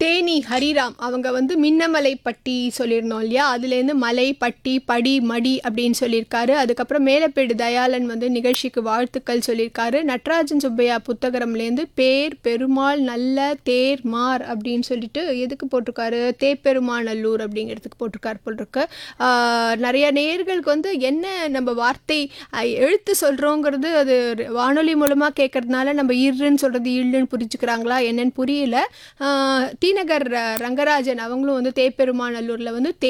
தேனி ஹரிராம் அவங்க வந்து மின்னமலை பட்டி சொல்லியிருந்தோம் இல்லையா அதுலேருந்து மலை பட்டி படி மடி அப்படின்னு சொல்லியிருக்காரு அதுக்கப்புறம் மேலப்பேடு தயாளன் வந்து நிகழ்ச்சிக்கு வாழ்த்துக்கள் சொல்லியிருக்காரு நட்ராஜன் சுப்பையா புத்தகரம்லேருந்து பேர் பெருமாள் நல்ல தேர் மார் அப்படின்னு சொல்லிட்டு எதுக்கு போட்டிருக்காரு தேப்பெருமாநல்லூர் அப்படிங்கிறதுக்கு போட்டிருக்காரு போல் இருக்கு ஆஹ் நிறைய நேயர்களுக்கு வந்து என்ன நம்ம வார்த்தை அஹ், எழுத்து சொல்கிறோங்கிறது அது வானொலி மூலமாக கேட்கறதுனால நம்ம இருன்னு சொல்கிறது இல்லுன்னு புரிஞ்சுக்கிறாங்களா என்னன்னு புரியல ஆஹ், டி நகர் ரங்கராஜன் அவங்களும் வந்து தேப்பெருமாநல்லூரில் வந்து தே